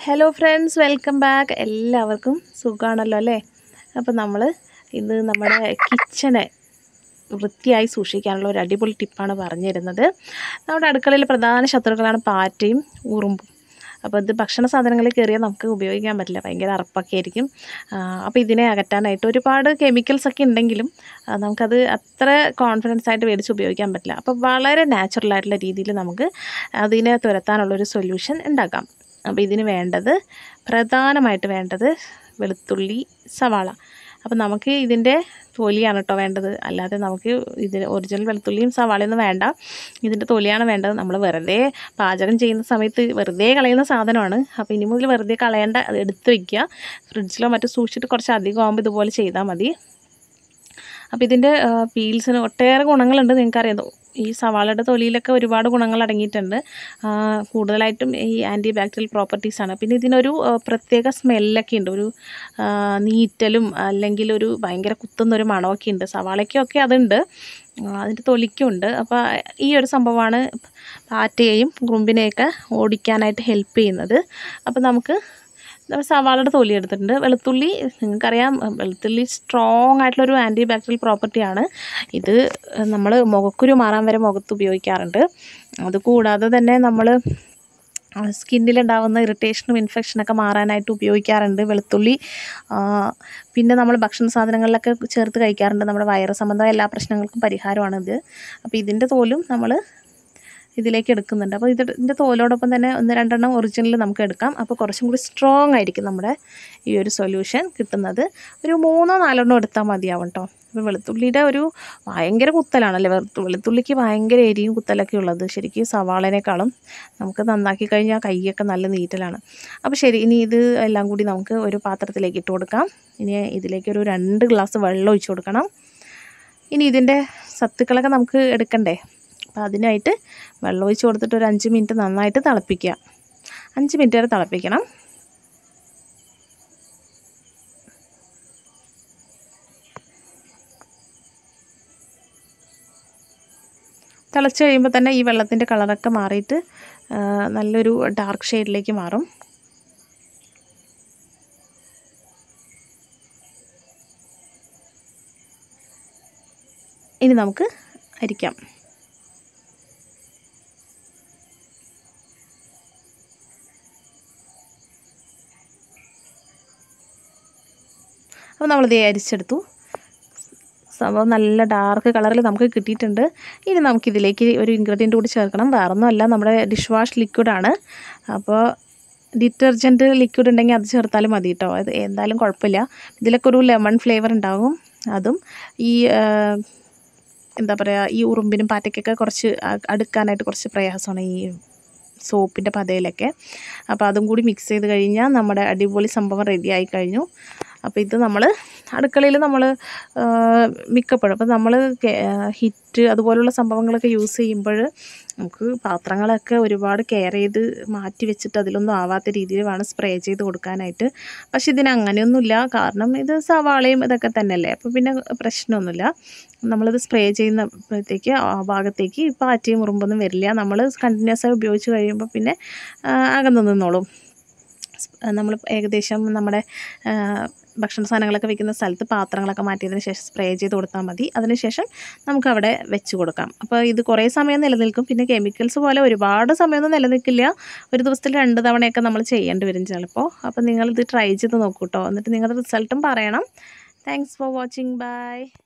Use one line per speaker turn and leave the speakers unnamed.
hello friends welcome back എല്ലാവർക്കും സുഖമാണല്ലോ അല്ലേ അപ്പോൾ നമ്മൾ ഇന്ന് നമ്മുടെ കിച്ചനെ വൃത്തിയായി സൂക്ഷിക്കാനുള്ള ഒരു അടിപൊളി ടിപ്പാണ് പറഞ്ഞു തരുന്നത് നമ്മുടെ അടുക്കളയിൽ പ്രധാന ശത്രുക്കളാണ് പാറ്റയും ഉറുമ്പും അപ്പോൾ ഇത് ഭക്ഷണ സാധനങ്ങളിൽ കയറിയാൽ നമുക്ക് ഉപയോഗിക്കാൻ പറ്റില്ല ഭയങ്കര അറപ്പൊക്കെ ആയിരിക്കും അപ്പോൾ ഇതിനെ അകറ്റാനായിട്ട് ഒരുപാട് കെമിക്കൽസ് ഒക്കെ ഉണ്ടെങ്കിലും ആ, നമുക്കത് അത്ര കോൺഫിഡൻസ് ആയിട്ട് മേടിച്ച് ഉപയോഗിക്കാൻ പറ്റില്ല അപ്പോൾ വളരെ നാച്ചുറൽ ആയിട്ടുള്ള രീതിയിൽ നമുക്ക് അതിനെ തുരത്താനുള്ളൊരു സൊല്യൂഷൻ ഉണ്ടാക്കാം അപ്പോൾ ഇതിന് വേണ്ടത് പ്രധാനമായിട്ട് വേണ്ടത് വെളുത്തുള്ളി സവാള അപ്പോൾ നമുക്ക് ഇതിൻ്റെ തൊലിയാണ് കേട്ടോ വേണ്ടത് അല്ലാതെ നമുക്ക് ഇതിന് ഒറിജിനൽ വെളുത്തുള്ളിയും സവാളയൊന്നും വേണ്ട ഇതിൻ്റെ തൊലിയാണ് വേണ്ടത് നമ്മൾ വെറുതെ പാചകം ചെയ്യുന്ന സമയത്ത് വെറുതെ കളയുന്ന സാധനമാണ് അപ്പോൾ ഇനി മുതൽ വെറുതെ കളയേണ്ട അത് എടുത്ത് വയ്ക്കുക ഫ്രിഡ്ജിലോ മറ്റോ സൂക്ഷിച്ചിട്ട് കുറച്ച് അധികം ആകുമ്പോൾ ഇതുപോലെ ചെയ്താൽ മതി അപ്പോൾ ഇതിൻ്റെ പീൽസിന് ഒട്ടേറെ ഗുണങ്ങളുണ്ട് നിങ്ങൾക്കറിയാം ഈ സവാളയുടെ തൊലിയിലൊക്കെ ഒരുപാട് ഗുണങ്ങൾ അടങ്ങിയിട്ടുണ്ട് ആ, കൂടുതലായിട്ടും ഈ ആൻറ്റി ബാക്ടീരിയൽ പ്രോപ്പർട്ടീസാണ് പിന്നെ ഇതിനൊരു ആ, പ്രത്യേക സ്മെല്ലൊക്കെ ഉണ്ട് ഒരു ആ, നീറ്റലും അല്ലെങ്കിൽ ഒരു ഭയങ്കര കുത്തുന്നൊരു മണമൊക്കെ ഉണ്ട് സവാളയ്ക്കൊക്കെ അതുണ്ട് ആ, അതിൻ്റെ തൊലിക്കുണ്ട് അപ്പോൾ ഈ ഒരു സംഭവമാണ് പാറ്റയെയും കുറുമ്പിനെയൊക്കെ ഓടിക്കാനായിട്ട് ഹെൽപ്പ് ചെയ്യുന്നത് അപ്പോൾ നമുക്ക് നമ്മൾ സവാളയുടെ തൊലി എടുത്തിട്ടുണ്ട് വെളുത്തുള്ളി നിങ്ങൾക്കറിയാം വെളുത്തുള്ളി സ്ട്രോങ് ആയിട്ടുള്ളൊരു ആൻറ്റി ബാക്ടീരിയൽ പ്രോപ്പർട്ടിയാണ് ഇത് നമ്മൾ മുഖക്കുരു മാറാൻ വരെ മുഖത്ത് ഉപയോഗിക്കാറുണ്ട് അത് കൂടാതെ തന്നെ നമ്മൾ സ്കിന്നിലുണ്ടാവുന്ന ഇറിറ്റേഷനും ഇൻഫെക്ഷനൊക്കെ മാറാനായിട്ട് ഉപയോഗിക്കാറുണ്ട് വെളുത്തുള്ളി ആ, പിന്നെ നമ്മൾ ഭക്ഷണ സാധനങ്ങളിലൊക്കെ ചേർത്ത് കഴിക്കാറുണ്ട് നമ്മുടെ വയറ് സംബന്ധമായ എല്ലാ പ്രശ്നങ്ങൾക്കും പരിഹാരമാണിത് അപ്പോൾ ഇതിൻ്റെ തോലും നമ്മൾ ഇതിലേക്ക് എടുക്കുന്നുണ്ട് അപ്പോൾ ഇത് ഇതിൻ്റെ തോലോടൊപ്പം തന്നെ ഒന്ന് രണ്ടെണ്ണം ഒറിജിനൽ നമുക്ക് എടുക്കാം അപ്പോൾ കുറച്ചും കൂടി സ്ട്രോങ് ആയിരിക്കും നമ്മുടെ ഈ ഒരു സൊല്യൂഷൻ കിട്ടുന്നത് ഒരു മൂന്നോ നാലെണ്ണോ എടുത്താൽ മതിയാവും കേട്ടോ അപ്പോൾ വെളുത്തുള്ളിയുടെ ഒരു ഭയങ്കര കുത്തലാണല്ലേ വെളുത്തു വെളുത്തുള്ളിക്ക് ഭയങ്കര എരിയും കുത്തലൊക്കെ ഉള്ളത് ശരിക്കും സവാളേനേക്കാളും നമുക്ക് നന്നാക്കി കഴിഞ്ഞാൽ കൈയൊക്കെ നല്ല നീറ്റലാണ് അപ്പോൾ ശരി ഇനി ഇത് എല്ലാം കൂടി നമുക്ക് ഒരു പാത്രത്തിലേക്ക് ഇട്ട് കൊടുക്കാം ഇനി ഇതിലേക്ക് ഒരു രണ്ട് ഗ്ലാസ് വെള്ളം ഒഴിച്ച് കൊടുക്കണം ഇനി ഇതിൻ്റെ സത്തുക്കളൊക്കെ നമുക്ക് എടുക്കണ്ടേ അപ്പോൾ അതിനായിട്ട് വെള്ളം ഒഴിച്ച് കൊടുത്തിട്ട് ഒരു അഞ്ച് മിനിറ്റ് നന്നായിട്ട് തിളപ്പിക്കുക അഞ്ച് മിനിറ്റ് വരെ തിളപ്പിക്കണം തിളച്ച് കഴിയുമ്പോൾ തന്നെ ഈ വെള്ളത്തിൻ്റെ കളറൊക്കെ മാറിയിട്ട് ആ, നല്ലൊരു ഡാർക്ക് ഷെയ്ഡിലേക്ക് മാറും ഇനി നമുക്ക് അരിക്കാം അപ്പോൾ നമ്മളിത് അരിച്ചെടുത്തു സംഭവം നല്ല ഡാർക്ക് കളറിൽ നമുക്ക് കിട്ടിയിട്ടുണ്ട് ഇനി നമുക്കിതിലേക്ക് ഒരു ഇൻഗ്രീഡിയൻറ്റ് കൂടി ചേർക്കണം വേറൊന്നുമല്ല നമ്മുടെ ഡിഷ് വാഷ് ലിക്വിഡാണ് അപ്പോൾ ഡിറ്റർജൻറ്റ് ലിക്വിഡ് ഉണ്ടെങ്കിൽ അത് ചേർത്താലും മതി കേട്ടോ അത് എന്തായാലും കുഴപ്പമില്ല ഇതിലൊക്കെ ഒരു ലെമൺ ഫ്ലേവർ ഉണ്ടാകും അതും ഈ ആ, എന്താ പറയുക ഈ ഉറുമ്പിനും പാറ്റയ്ക്കൊക്കെ കുറച്ച് അ- അടുക്കാനായിട്ട് കുറച്ച് പ്രയാസമാണ് ഈ സോപ്പിൻ്റെ പതയിലൊക്കെ അപ്പോൾ അതും കൂടി മിക്സ് ചെയ്ത് കഴിഞ്ഞാൽ നമ്മുടെ അടിപൊളി സംഭവം റെഡി ആയി കഴിഞ്ഞു അപ്പോൾ ഇത് നമ്മൾ അടുക്കളയിൽ നമ്മൾ മിക്കപ്പോഴും അപ്പോൾ നമ്മൾ ഹിറ്റ് അതുപോലുള്ള സംഭവങ്ങളൊക്കെ യൂസ് ചെയ്യുമ്പോൾ നമുക്ക് പാത്രങ്ങളൊക്കെ ഒരുപാട് കെയർ ചെയ്ത് മാറ്റി വെച്ചിട്ട് അതിലൊന്നും ആവാത്ത രീതിയിൽ വേണം സ്പ്രേ ചെയ്ത് കൊടുക്കാനായിട്ട് പക്ഷെ ഇതിന് അങ്ങനെയൊന്നുമില്ല കാരണം ഇത് സവാളയും ഇതൊക്കെ തന്നെയല്ലേ അപ്പോൾ പിന്നെ പ്രശ്നമൊന്നുമില്ല നമ്മളിത് സ്പ്രേ ചെയ്യുന്നപ്പോഴത്തേക്ക് ആ ഭാഗത്തേക്ക് പാറ്റയും ഉറുമ്പൊന്നും വരില്ല നമ്മൾ കണ്ടിന്യൂസ് ആയി ഉപയോഗിച്ച് കഴിയുമ്പോൾ പിന്നെ ആ, അകന്ന് നിന്നോളും നമ്മൾ ഏകദേശം നമ്മുടെ ആ, ഭക്ഷണ സാധനങ്ങളൊക്കെ വെക്കുന്ന സ്ഥലത്ത് പാത്രങ്ങളൊക്കെ മാറ്റിയതിന് ശേഷം സ്പ്രേ ചെയ്ത് കൊടുത്താൽ മതി അതിനുശേഷം നമുക്ക് അവിടെ വെച്ച് കൊടുക്കാം അപ്പോൾ ഇത് കുറേ സമയം നിലനിൽക്കും പിന്നെ കെമിക്കൽസ് പോലെ ഒരുപാട് സമയമൊന്നും നിലനിൽക്കില്ല ഒരു ദിവസത്തിൽ രണ്ട് തവണയൊക്കെ നമ്മൾ ചെയ്യേണ്ടി വരും ചിലപ്പോൾ അപ്പോൾ നിങ്ങളിത് ട്രൈ ചെയ്ത് നോക്കൂ കേട്ടോ എന്നിട്ട് നിങ്ങളുടെ റിസൾട്ടും പറയണം താങ്ക്സ് ഫോർ വാച്ചിങ് ബൈ